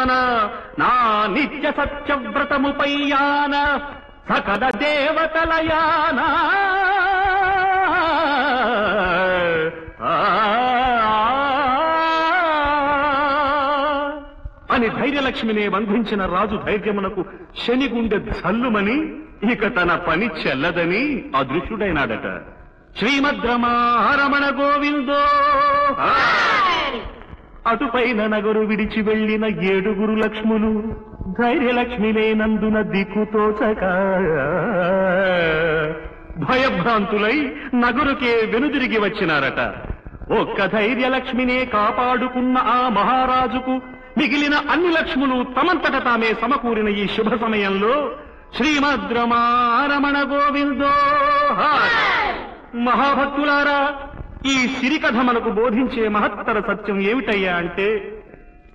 నా నిత్య సత్యవ్రతముపై యాన సకల దేవతల యాన అని ధైర్యలక్ష్మిని బంధించిన రాజు ధైర్యమునకు శని గుండె జల్లుమని ఇక తన పని చెల్లదని అదృశ్యుడైనాడట శ్రీమద్రమారమణ గోవిందో అటుపైన నగరు విడిచి వెళ్లిన ఏడుగురు లక్ష్ములు ధైర్యలక్ష్మిలేనందున దిక్కుతోచక భయభ్రాంతులై నగరుకే వెనుదిరిగి వచ్చినారట ఒక్క ధైర్యలక్ష్మినే కాపాడుకున్న ఆ మహారాజుకు మిగిలిన అన్ని లక్ష్ములు తమంతట తామే సమకూరిన ఈ శుభ సమయంలో శ్రీమద్రమారమణ గోవిందో మహాభక్తులారా ఈ సిరికథ మనకు బోధించే మహత్తర సత్యం ఏమిటయ్యా అంటే